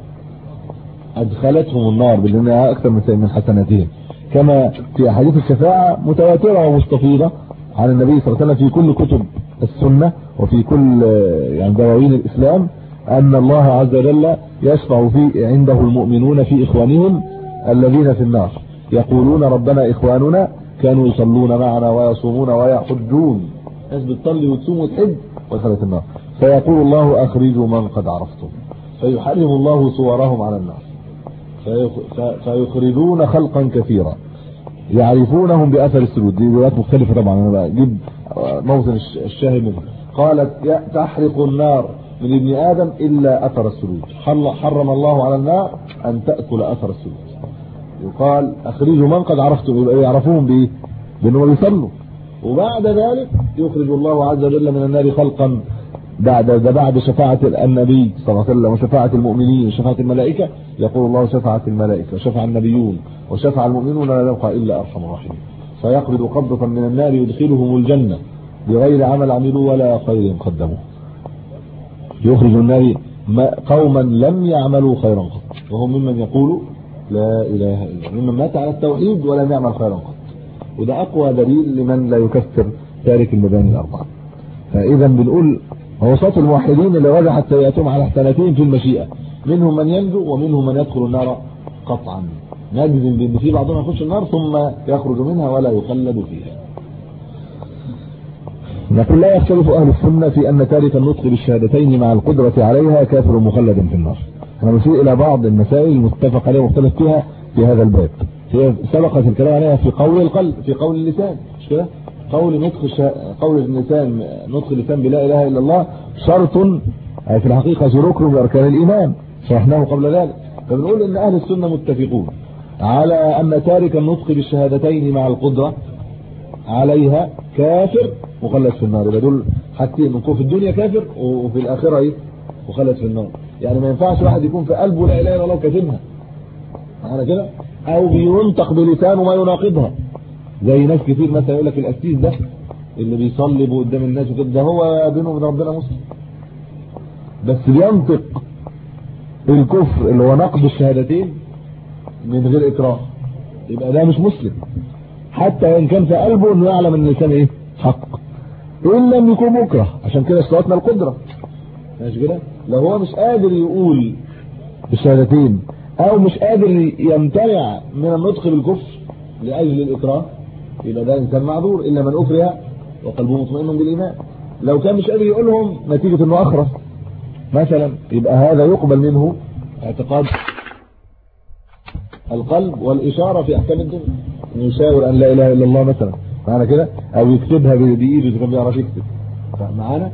ادخلتهم النار بانها اكثر من حسناتهم كما في احاديث الشفاعه متواتره ومستفيضه عن النبي صلى الله عليه وسلم في كل كتب السنه وفي كل يعني دواوين الاسلام ان الله عز وجل يشفع في عنده المؤمنون في اخوانهم الذين في النار يقولون ربنا اخواننا كانوا يصلون معنا ويصومون ويحجون ناس بتصلي وتصوم وتحج ودخلت النار فيقول الله أخرجوا من قد عرفتم فيحرم الله صورهم على النار فيخرجون خلقا كثيرا يعرفونهم بأثر السجود دي روايات مختلفة طبعا أنا بجيب موطن الشاهد منه قالت تحرق النار من ابن آدم إلا أثر السجود حرم الله على النار أن تأكل أثر السجود يقال أخرجوا من قد عرفتم يعرفوهم بإيه بأنهم يصلوا وبعد ذلك يخرج الله عز وجل من النار خلقا بعد ده بعد شفاعة النبي صلى الله عليه وسلم وشفاعة المؤمنين وشفاعة الملائكة يقول الله شفاعة الملائكة وشفع النبيون وشفع المؤمنون لا يبقى إلا أرحم الراحمين فيقبض قبضة من النار يدخلهم الجنة بغير عمل عملوا ولا خير قدموا يخرج النار قوما لم يعملوا خيرا قط وهم ممن يقول لا إله إلا الله ممن مات على التوحيد ولم يعمل خيرا قط وده أقوى دليل لمن لا يكفر تارك المباني الأربعة فإذا بنقول ووسط الموحدين اللي وضحت سيئاتهم على احتلافين في المشيئة منهم من ينجو ومنهم من يدخل النار قطعا نجزم بان في بعضهم يخش النار ثم يخرج منها ولا يخلد فيها نقول لا يختلف اهل السنه في ان تارك النطق بالشهادتين مع القدره عليها كافر مخلد في النار احنا نشير الى بعض المسائل المتفق عليها ومختلف فيها في هذا الباب هي سبقت الكلام عليها في قول القلب في قول اللسان مش كده قول نطق الش... قول اللسان نطق اللسان بلا اله الا الله شرط في الحقيقه ركن من اركان الايمان شرحناه قبل ذلك فبنقول ان اهل السنه متفقون على ان تارك النطق بالشهادتين مع القدره عليها كافر مخلد في النار يبقى دول حاجتين من في الدنيا كافر وفي الاخره ايه مخلد في النار يعني ما ينفعش واحد يكون في قلبه لا اله الا الله وكاتمها معانا كده او بينطق بلسانه ما يناقضها زي ناس كتير مثلا يقول لك القسيس ده اللي بيصلي قدام الناس وكده ده هو بينه وبين ربنا مسلم بس بينطق الكفر اللي هو نقد الشهادتين من غير اكراه يبقى ده مش مسلم حتى وان كان في قلبه انه يعلم ان اللسان ايه حق ان لم يكن مكره عشان كده اشترطنا القدره ماشي كده لو هو مش قادر يقول بالشهادتين او مش قادر يمتنع من النطق بالكفر لاجل الاكراه يبقى ده انسان معذور الا من اكره وقلبه مطمئن بالايمان لو كان مش قادر يقولهم نتيجه انه اخرس مثلا يبقى هذا يقبل منه اعتقاد القلب والاشاره في احكام الدنيا يشاور ان لا اله الا الله مثلا معانا كده او يكتبها بايده اذا كان بيعرف يكتب معانا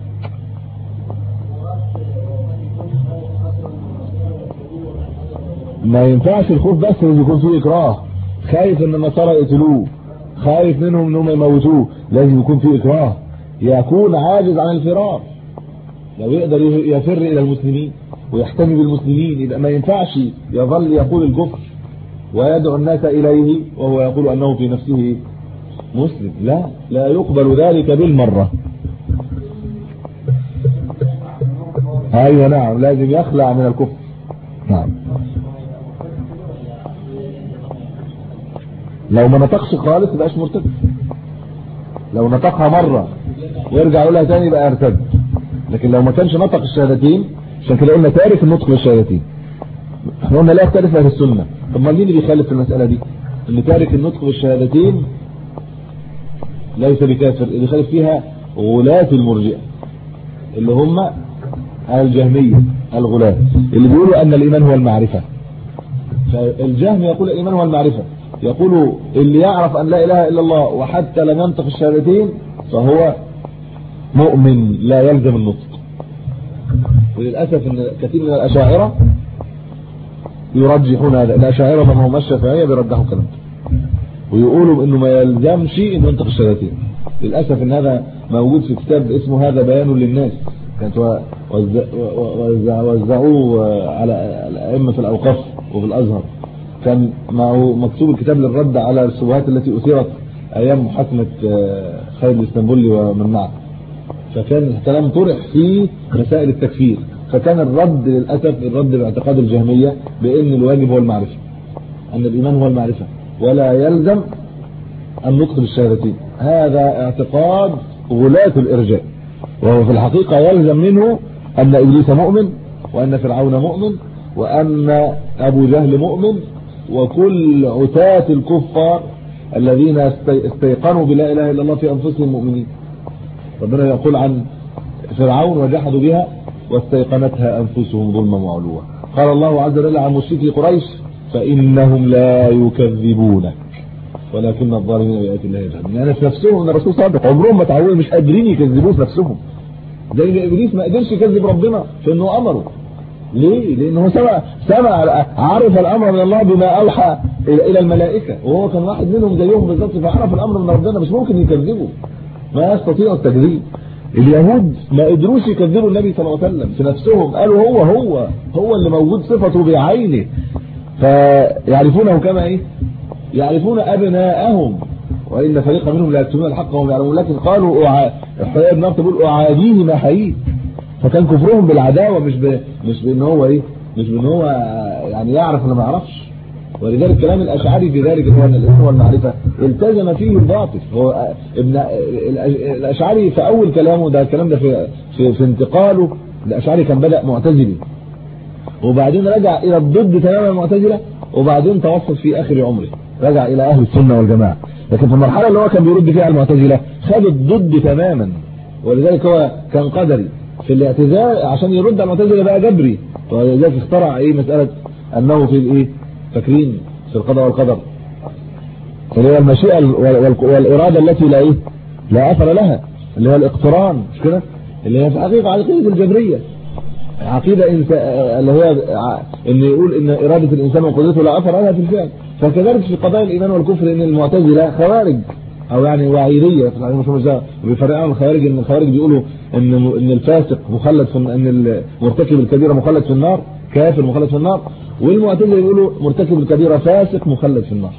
ما ينفعش الخوف بس لازم يكون فيه اكراه خايف ان النصارى يقتلوه خايف منهم انهم يموتوه لازم يكون فيه اكراه يكون عاجز عن الفرار لو يقدر يفر الى المسلمين ويحتمي بالمسلمين يبقى ما ينفعش يظل يقول الكفر ويدعو الناس اليه وهو يقول انه في نفسه مسلم لا لا يقبل ذلك بالمره ايوه نعم لازم يخلع من الكفر نعم لو ما نطقش خالص يبقاش مرتد لو نطقها مره ويرجع يقولها تاني يبقى ارتد لكن لو ما كانش نطق الشهادتين عشان كده قلنا تارك النطق بالشهادتين احنا قلنا لا يختلف اهل السنه طب ما مين اللي بيخالف في المساله دي اللي تارك النطق بالشهادتين ليس بكافر اللي بيخالف فيها غلاة المرجئه اللي هم الجهميه الغلاة اللي بيقولوا ان الايمان هو المعرفه فالجهم يقول الايمان هو المعرفه يقول اللي يعرف ان لا اله الا الله وحتى لم ينطق الشهادتين فهو مؤمن لا يلزم النطق وللاسف ان كثير من الاشاعره يرجحون هذا الاشاعره من هم الشافعيه بيرجحوا كلام ويقولوا انه ما يلزمش انه ينطق الشهادتين للاسف ان هذا موجود في كتاب اسمه هذا بيان للناس كانت وزعوه على الائمه في الاوقاف وفي الازهر كان معه مكتوب الكتاب للرد على الشبهات التي اثيرت ايام محاكمه خالد الاسطنبولي ومن معه فكان الكلام طرح في مسائل التكفير فكان الرد للاسف الرد باعتقاد الجهميه بان الواجب هو المعرفه ان الايمان هو المعرفه ولا يلزم النطق بالشهادتين هذا اعتقاد غلاة الارجاء وهو في الحقيقه يلزم منه ان ابليس مؤمن وان فرعون مؤمن وان ابو جهل مؤمن وكل عتاة الكفار الذين استيقنوا بلا اله الا الله في انفسهم مؤمنين ربنا يقول عن فرعون وجحدوا بها واستيقنتها انفسهم ظلما وعلوا قال الله عز وجل عن مشركي قريش فانهم لا يكذبونك ولكن الظالمين بايات الله يجحدون يعني في نفسهم ان الرسول صادق عمرهم ما تعودوا مش قادرين يكذبوه في نفسهم زي ما ابليس ما قدرش يكذب ربنا في انه امره ليه لانه سمع سمع عرف الامر من الله بما اوحى الى الملائكه وهو كان واحد منهم زيهم بالظبط فعرف الامر من ربنا مش ممكن يكذبه ما يستطيع التكذيب اليهود ما قدروش يكذبوا النبي صلى الله عليه وسلم في نفسهم قالوا هو هو هو اللي موجود صفته بعينه فيعرفونه كما ايه يعرفون ابناءهم وان فريقا منهم لا يكتمون الحق وهم يعلمون لكن قالوا حياء ابن تقول اعاديه ما حييت فكان كفرهم بالعداوه مش ب... مش بان هو ايه مش بان هو يعني يعرف ولا ما يعرفش ولذلك كلام الاشعري في ذلك هو ان الاسم والمعرفه التزم فيه الباطل هو ابن الاشعري في اول كلامه ده الكلام ده في في, في انتقاله الاشعري كان بدا معتزلي وبعدين رجع الى الضد تماما المعتزله وبعدين توسط في اخر عمره رجع الى اهل السنه والجماعه لكن في المرحله اللي هو كان بيرد فيها المعتزله خد الضد تماما ولذلك هو كان قدري في الاعتزال عشان يرد على المعتزله بقى جبري ولذلك اخترع ايه مساله انه في الايه فاكرين في القضاء والقدر اللي هي المشيئة والإرادة التي لا إيه لا أثر لها اللي هو الاقتران مش كده اللي هي في حقيقة عقيدة الجبرية عقيدة إنس... اللي هي إن يقول إن إرادة الإنسان وقدرته لا أثر لها في الفعل فكذلك في قضايا الإيمان والكفر إن المعتزلة خوارج او يعني وعيريه في الحديث المشهور بيفرقوا عن الخوارج ان الخوارج بيقولوا ان ان الفاسق مخلد في ان المرتكب الكبيره مخلد في النار كافر مخلد في النار والمعتزله يقولوا مرتكب الكبيره فاسق مخلد في النار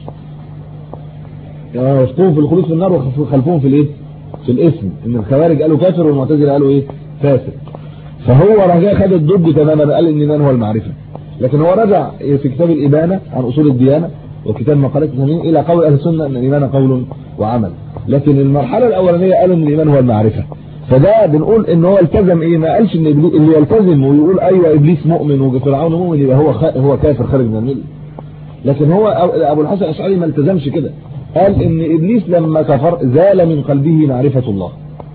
وصفوهم في الخلود في النار وخلفوهم في الايه في الاسم ان الخوارج قالوا كافر والمعتزله قالوا ايه فاسق فهو رجع خد الضد تماما قال ان الايمان هو المعرفه لكن هو رجع في كتاب الابانه عن اصول الديانه وكتاب مقالات التميم الى قول اهل السنه ان الايمان قول وعمل لكن المرحله الاولانيه قالوا ان الايمان هو المعرفه فده بنقول ان هو التزم ايه ما قالش ان ابليس اللي يلتزم ويقول ايوه ابليس مؤمن وفرعون مؤمن يبقى هو هو كافر خارج من المله لكن هو ابو الحسن الاشعري ما التزمش كده قال ان ابليس لما كفر زال من قلبه معرفه الله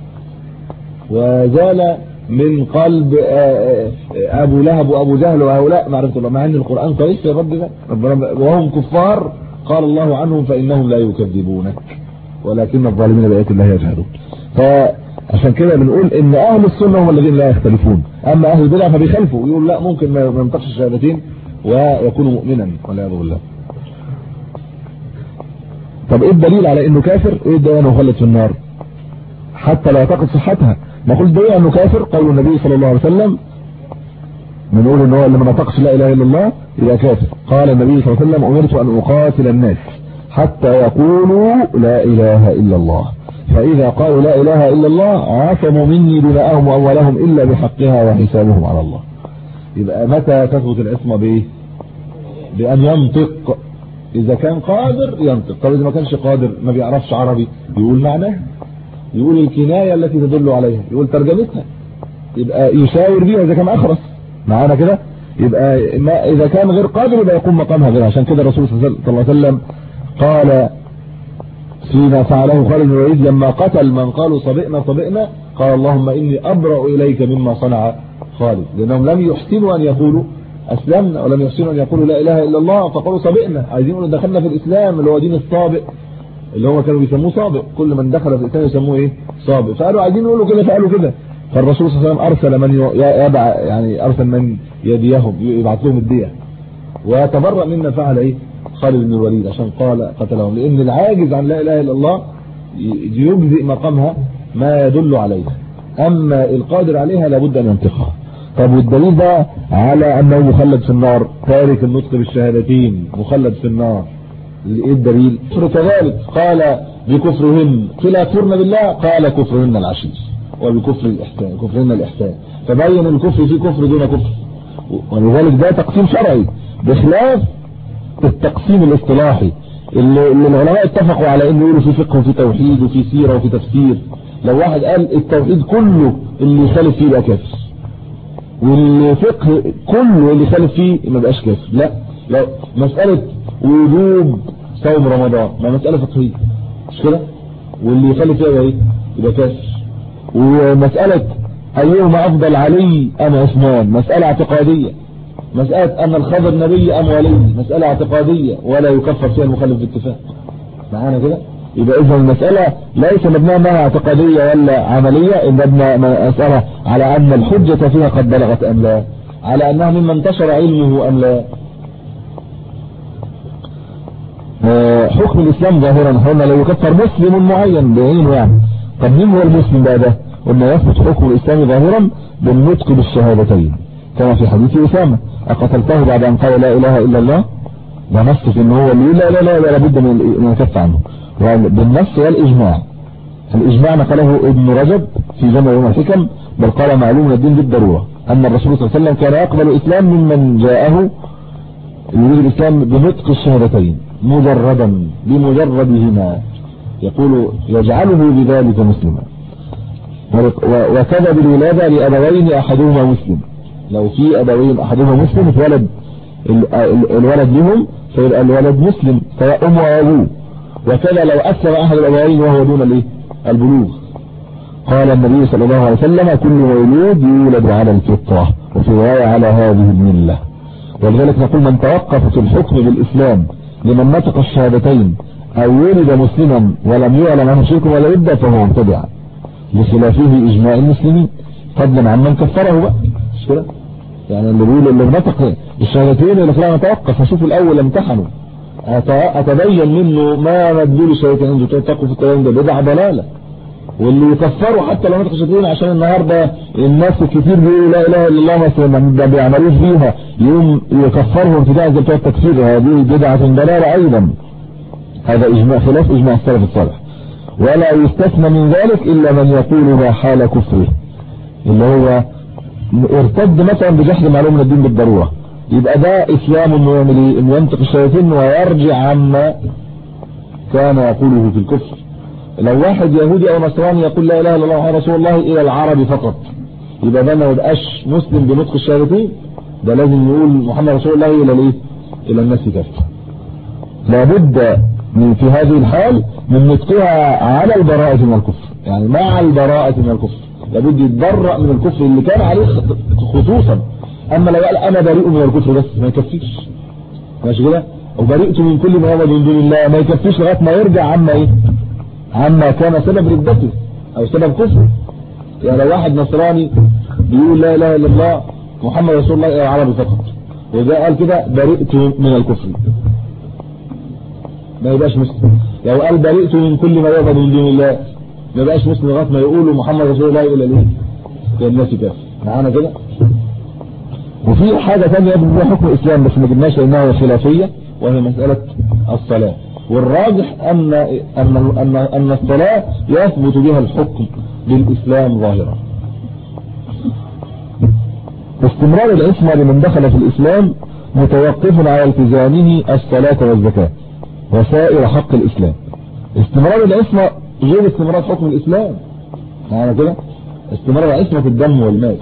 وزال من قلب ابو لهب وابو جهل وهؤلاء معرفه الله مع ان القران صريح في الرد ده وهم كفار قال الله عنهم فانهم لا يكذبونك ولكن الظالمين بايات الله يجهلون فعشان كده بنقول ان اهل السنه هم الذين لا يختلفون اما اهل البدع فبيخالفوا يقول لا ممكن ما ينطقش الشهادتين ويكون مؤمنا والعياذ بالله طب ايه الدليل على انه كافر ايه الدليل انه مخلد في النار حتى لا يعتقد صحتها نقول دليل انه كافر قول النبي صلى الله عليه وسلم بنقول ان هو اللي ما نطقش لا اله الا الله يبقى كافر قال النبي صلى الله عليه وسلم امرت ان اقاتل الناس حتى يقولوا لا اله الا الله فاذا قالوا لا اله الا الله عصموا مني دماءهم واموالهم الا بحقها وحسابهم على الله يبقى متى تثبت العصمه بايه بان ينطق اذا كان قادر ينطق طب اذا ما كانش قادر ما بيعرفش عربي يقول معناه يقول الكنايه التي تدل عليها يقول ترجمتها يبقى يشاور بيها اذا كان اخرس معانا كده يبقى ما اذا كان غير قادر يبقى يقوم مقامها غير عشان كده الرسول صلى الله عليه وسلم قال فيما فعله خالد بن الوليد لما قتل من قالوا صبئنا صبئنا قال اللهم اني ابرا اليك مما صنع خالد لانهم لم يحسنوا ان يقولوا اسلمنا ولم يحسنوا ان يقولوا لا اله الا الله فقالوا صبئنا عايزين يقولوا دخلنا في الاسلام اللي هو دين الصابئ اللي هو كانوا بيسموه صابئ كل من دخل في الاسلام يسموه ايه صابئ فقالوا عايزين يقولوا كده فقالوا كده فالرسول صلى الله عليه وسلم ارسل من يدع يعني ارسل من يديهم يبعث لهم الديه وتبرأ مما فعل ايه خالد بن الوليد عشان قال قتلهم لان العاجز عن لا اله الا الله يجزئ مقامها ما يدل عليها اما القادر عليها لابد ان ينطقها طب والدليل ده على انه مخلد في النار تارك النطق بالشهادتين مخلد في النار ايه الدليل كفر كذلك قال بكفرهن كلا يكفرن بالله قال كفرهن العشير وبكفر الاحسان كفرهن الاحسان فبين الكفر في كفر دون كفر ولذلك ده تقسيم شرعي بخلاف التقسيم الاصطلاحي اللي, اللي العلماء اتفقوا على انه يقولوا في فقه وفي توحيد وفي سيره وفي تفسير لو واحد قال التوحيد كله اللي يخالف فيه يبقى كافر والفقه كله اللي يخالف فيه ما بقاش كافر لا لا مساله وجوب صوم رمضان ما مساله فقهيه مش كده واللي يخالف فيها ايه يبقى كافر ومساله ايهما افضل علي ام عثمان مساله اعتقاديه مسألة أن الخضر نبي أم ولي مسألة اعتقادية ولا يكفر فيها المخالف باتفاق معانا كده يبقى إذا المسألة ليس مبناها انها اعتقادية ولا عملية إن مبنى مسألة على أن الحجة فيها قد بلغت أم لا على أنها مما انتشر علمه أم لا حكم الإسلام ظاهرا قلنا لو يكفر مسلم معين بعينه يعني طب مين هو المسلم بقى ده قلنا يثبت حكم الإسلام ظاهرا بالنطق بالشهادتين كما في حديث أسامة أقتلته بعد أن قال لا إله إلا الله ونص في أنه هو اللي لا لا لا لا بد من يكف عنه بالنص والإجماع الإجماع نقله ابن رجب في جمع يوم الحكم بل قال معلوم الدين بالضرورة أن الرسول صلى الله عليه وسلم كان يقبل الإسلام ممن جاءه يريد الإسلام بنطق الشهادتين مجردا بمجردهما يقول يجعله بذلك مسلما وكذا بالولادة لأبوين أحدهما مسلم لو في أبوين أحدهما مسلم اتولد الولد لهم فيبقى الولد مسلم سواء أمه أو أبوه وكذا لو أسلم أحد الأبوين وهو دون الايه البلوغ قال النبي صلى الله عليه وسلم كل مولود يولد على الفطرة وفي رواية على هذه الملة ولذلك نقول من توقف في الحكم بالإسلام لمن نطق الشهادتين او ولد مسلما ولم يعلم عنه شرك ولا يبدا فهو مبتدع بخلافه اجماع المسلمين فضلا عن من كفره بقى مش كده يعني اللي بيقول اللي نطق الشهادتين اللي خلاها نتوقف اشوف الاول امتحنه اتبين منه ما مدلول الشهادتين عنده تتقوا في الكلام ده بدع ضلاله واللي يكفروا حتى لو نطق الشهادتين عشان النهارده الناس كتير بيقولوا لا اله الا الله مثلا ما بيعملوش بيها يوم يكفرهم ابتداء زي بتوع التكفير هذه بدعه ضلاله ايضا هذا اجماع خلاف اجماع السلف الصالح ولا يستثنى من ذلك الا من يقول حال كفره اللي هو ارتد مثلا بجحد معلوم من الدين بالضرورة يبقى ده اسلام انه يعمل ايه انه ينطق الشياطين ويرجع عما كان يقوله في الكفر لو واحد يهودي او نصراني يقول لا اله الا الله محمد رسول الله الى العرب فقط يبقى ده ما يبقاش مسلم بنطق الشهادتين ده لازم يقول محمد رسول الله الى الايه الى الناس كافه لابد من في هذه الحال من نطقها على البراءة من الكفر يعني مع البراءة من الكفر لابد يتبرأ من الكفر اللي كان عليه خصوصا اما لو قال انا بريء من الكفر بس ما يكفيش ماشي كده وبرئت من كل ما هو من دون الله ما يكفيش لغايه ما يرجع عما ايه عما كان سبب ردته او سبب كفره يعني لو واحد نصراني بيقول لا اله الا الله محمد رسول الله العربي فقط وده قال كده برئت من الكفر ما يبقاش مسلم لو قال برئت من كل ما يعبد من دون الله ما يبقاش مسلم لغايه ما يقولوا محمد رسول الله الى الايه الى الناس كافر معانا كده وفي حاجه ثانيه يبدو حكم الاسلام بس ما جبناش لانها خلافيه وهي مساله الصلاه والراجح ان ان ان ان الصلاه يثبت بها الحكم للاسلام ظاهرا استمرار العصمه لمن دخل في الاسلام متوقف على التزامه الصلاه والزكاه وسائر حق الإسلام استمرار العصمة غير استمرار حكم الإسلام معنى كده استمرار العصمة في الدم والمال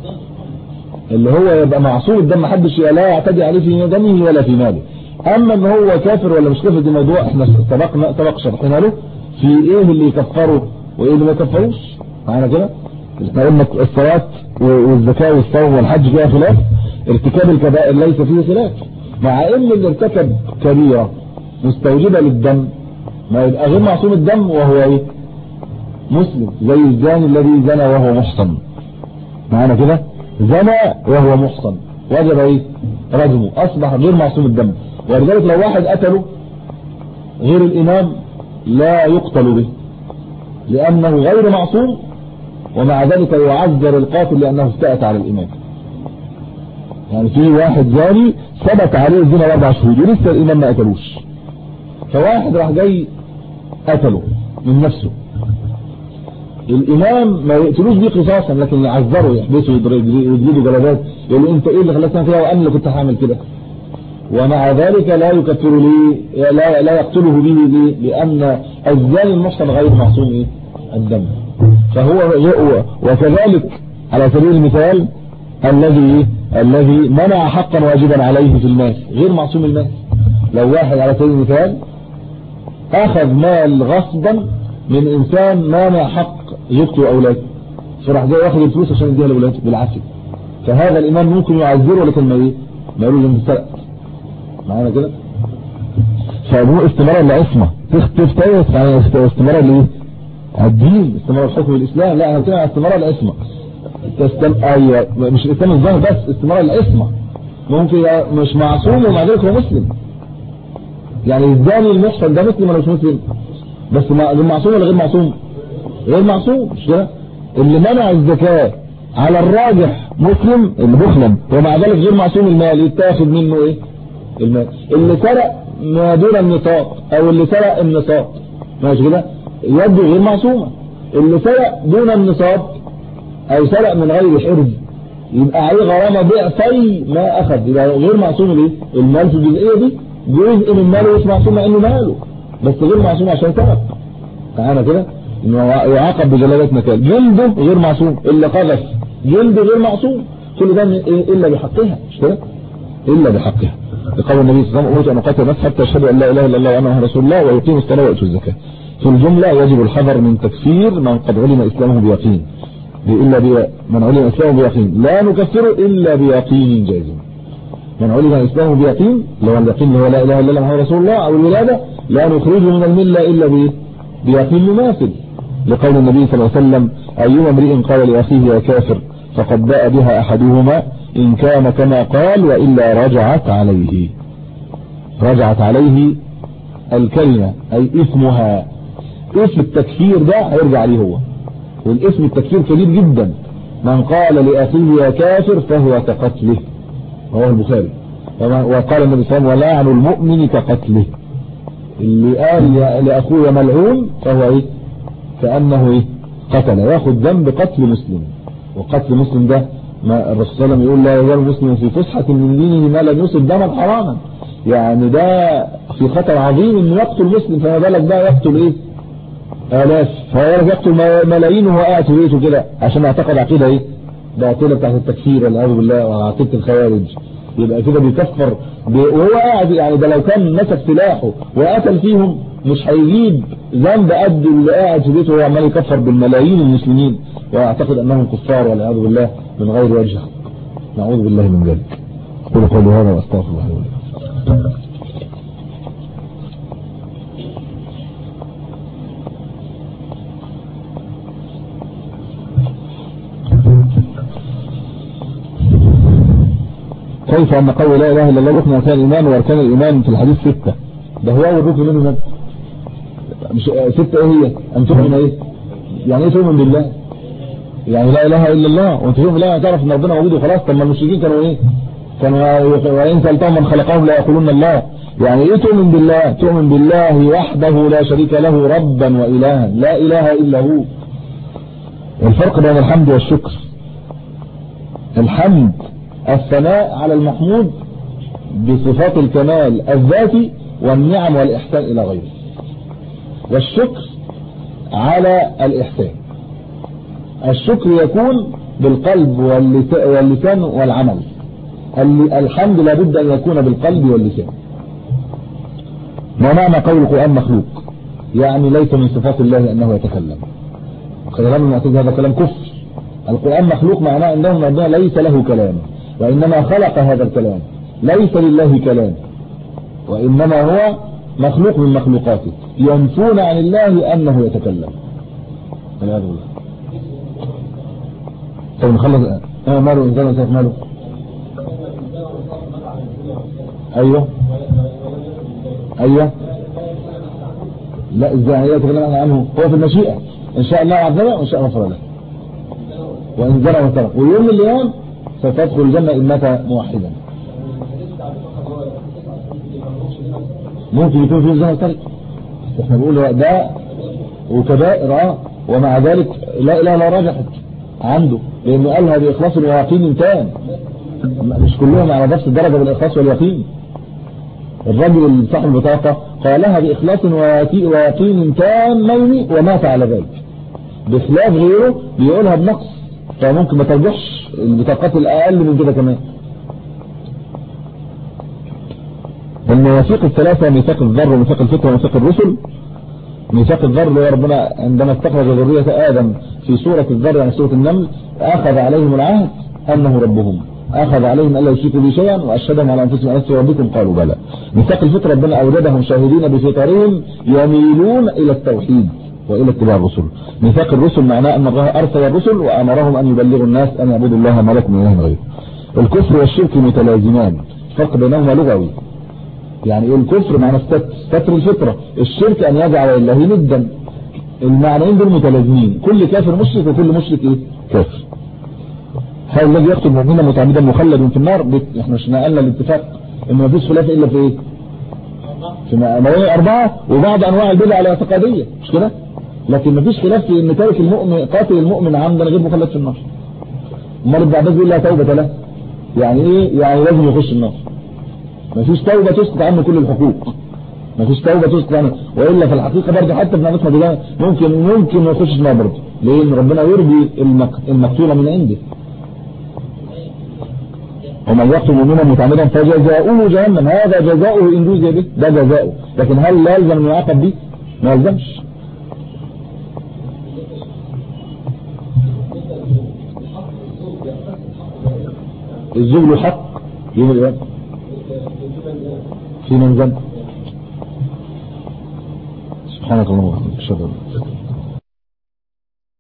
اللي هو يبقى معصوم الدم محدش لا يعتدي عليه في دمه ولا في ماله اما ان هو كافر ولا مش كافر دي موضوع احنا سبقنا سبق شرحنا له في ايه اللي يكفره وايه اللي ما يكفروش معانا كده احنا قلنا الصلاه والزكاه والصوم والحج فيها خلاف ارتكاب الكبائر ليس فيه خلاف مع ان اللي ارتكب كبيره مستوجبة للدم ما يبقى غير معصوم الدم وهو ايه مسلم زي الزاني الذي زنى وهو محصن معانا كده زنى وهو محصن وجب ايه رجمه اصبح غير معصوم الدم ولذلك لو واحد قتله غير الامام لا يقتل به لانه غير معصوم ومع ذلك يعذر القاتل لانه استأت على الامام يعني في واحد زاني ثبت عليه الزنا اربع شهود ولسه الامام ما قتلوش فواحد راح جاي قتله من نفسه الامام ما يقتلوش بيه قصاصا لكن يعذره يحبسه يجيبه جلدات يقول له انت ايه اللي خلاك تعمل كده وانا اللي كنت هعمل كده ومع ذلك لا يكفر لي لا لا يقتله به ليه لان الزاني المحصن غير معصوم ايه الدم فهو وكذلك على سبيل المثال الذي الذي منع حقا واجبا عليه في المال غير معصوم المال لو واحد على سبيل المثال اخذ مال غصبا من انسان مانع حق زوجته واولاده فراح جاي ياخد الفلوس عشان يديها لاولاده بالعافيه فهذا الامام ممكن يعذره لكن ما ايه ما يقولوش انت سرقت معانا كده فهو استمرار العصمه تفتيس على استمرار الايه الدين استمرار حكم الاسلام لا انا بتكلم على استمرار العصمه تستم... ايوه مش الاسلام الظاهر بس استمرار العصمه ممكن مش معصوم ومع ذلك هو مسلم يعني الزاني المحصن ده مسلم ولا مش مسلم بس معصوم ولا غير معصوم غير معصوم مش كده اللي منع الزكاة على الراجح مسلم اللي بخلم ومع ذلك غير معصوم المال يتاخد منه ايه المال اللي سرق ما دون النصاب او اللي سرق النصاب ماشي كده يده غير معصومة اللي سرق دون النصاب او سرق من غير حرز يبقى عليه غرامة ضعفي ما اخذ يبقى غير معصوم الايه المال في الجزئية دي جزء من ماله مش معصوم مع انه ماله بس غير معصوم عشان سرق تعالى كده انه يعاقب بجلالة مكان جلده غير معصوم الا قذف جلده غير معصوم كل ده الا بحقها مش كده الا بحقها لقول النبي صلى الله عليه وسلم ان اقاتل الناس حتى يشهد ان لا اله الا الله وانه رسول الله ويقيم الصلاه ويؤتوا الزكاه في الجمله يجب الحذر من تكفير من قد علم اسلامه بيقين الا بي... من علم اسلامه بيقين لا نكفره الا بيقين جازم من علم اسلامه بيقين اللي هو اليقين اللي هو لا اله الا الله محمد رسول الله او الولاده لا نخرجه من المله الا بايه بيقين مماثل لقول النبي صلى الله عليه وسلم ايما امرئ قال لاخيه يا كافر فقد باء بها احدهما ان كان كما قال والا رجعت عليه رجعت عليه الكلمه اي اسمها اسم التكفير ده هيرجع عليه هو والاسم التكفير كبير جدا من قال لأخيه يا كافر فهو كقتله رواه البخاري وقال النبي صلى الله عليه وسلم ولعن المؤمن كقتله اللي قال لأخوه ملعون فهو ايه كأنه ايه قتل ياخد ذنب قتل مسلم وقتل مسلم ده ما الرسول صلى الله عليه وسلم يقول لا يزال مسلم في فسحة من دينه ما لم يصب دما حراما يعني ده في خطر عظيم انه يقتل مسلم فما بالك بقى يقتل ايه آلاف فهو يقتل ملايين وهو قاعد في بيته كده عشان اعتقد عقيدة ايه باطلة بتاعت التكفير والعياذ بالله وعقيدة الخوارج يبقى كده بيكفر وهو قاعد يعني ده لو كان مسك سلاحه وقتل فيهم مش هيجيب ذنب قد اللي قاعد في بيته وهو عمال يكفر بالملايين المسلمين ويعتقد انهم كفار والعياذ بالله من غير وجه نعوذ بالله من ذلك اقول قولي هذا واستغفر الله ولكم كيف أن قول لا إله إلا الله ركن أركان الإيمان وأركان الإيمان في الحديث ستة ده هو أول ركن منه نبي مش ستة إيه هي أن تؤمن إيه يعني إيه تؤمن بالله يعني لا إله إلا الله وأنت تؤمن بالله تعرف أن ربنا موجود وخلاص طب ما المشركين كانوا إيه كانوا وإن سألتهم من خلقهم لا يقولون الله يعني إيه تؤمن بالله تؤمن بالله وحده لا شريك له ربا وإلها لا إله إلا هو الفرق بين الحمد والشكر الحمد الثناء على المحمود بصفات الكمال الذاتي والنعم والإحسان إلى غيره والشكر على الإحسان الشكر يكون بالقلب واللسان والعمل الحمد لابد أن يكون بالقلب واللسان ما معنى قول القرآن مخلوق يعني ليس من صفات الله أنه يتكلم كلام هذا كلام كفر القرآن مخلوق معناه عندهم أنه ليس له كلام وإنما خلق هذا الكلام ليس لله كلام وإنما هو مخلوق من مخلوقاته ينفون عن الله أنه يتكلم والعياذ بالله طيب نخلص اه ماله انسان وسيف ماله ايوه ايوه لا ازاي يتكلم عنه هو في المشيئة ان شاء الله عذبه وان شاء الله غفر له وان زرع وترك ويوم من الايام ستدخل الجنة إن مات موحدا ممكن يكون في الزنا ترك احنا بنقول ده وكبائر اه ومع ذلك لا اله لا رجحت عنده لانه قالها باخلاص ويقين تام مش كلهم على نفس الدرجه بالاخلاص واليقين الرجل صاحب البطاقه قالها باخلاص ويقين تامين ومات على ذلك بخلاف غيره بيقولها بنقص فممكن ما ترجحش البطاقات الاقل من كده كمان المواثيق الثلاثة ميثاق الذر وميثاق الفطر وميثاق الرسل ميثاق الذر اللي هو ربنا عندما استخرج ذرية آدم في سورة الذر يعني سورة النمل أخذ عليهم العهد أنه ربهم أخذ عليهم ألا يشركوا بي شيئا وأشهدهم على أنفسهم ألست ربكم قالوا بلى ميثاق الفطر ربنا أوجدهم شاهدين بفطرهم يميلون إلى التوحيد وإلى اتباع الرسل ميثاق الرسل معناه أن الله أرسل الرسل وأمرهم أن يبلغوا الناس أن يعبدوا الله ما لكم من إله غيره الكفر والشرك متلازمان فرق بينهما لغوي يعني الكفر معنى ستر الفطرة الشرك أن يجعل لله ندا المعنيين دول متلازمين كل كافر مشرك وكل مشرك إيه كافر هذا الذي يقتل مؤمنا متعمدا مخلد في النار احنا مش نقلنا الاتفاق ان ما فيش خلاف الا في ايه في مواضيع اربعه وبعض انواع البدع الاعتقاديه مش كده لكن ما فيش خلاف في ان تارك المؤمن قاتل المؤمن عمدا غير مخلد في النار امال ابن عباس بيقول لا توبه له يعني ايه يعني لازم يخش النار ما فيش توبه تسقط عنه كل الحقوق ما فيش توبه تسقط عنه والا في الحقيقه برضه حتى ابن عباس ما ممكن ممكن ما يخشش النار برضه لان ربنا يرضي المقتول من عنده ومن يقتل مؤمنا متعمدا فجزاؤه جهنم هذا جزاؤه ان جوزي به ده جزاؤه لكن هل لازم ان يعاقب به ما يلزمش الزوج له حق يوم القيامه في من ذنب سبحانك اللهم وبحمدك اشهد ان لا اله الا انت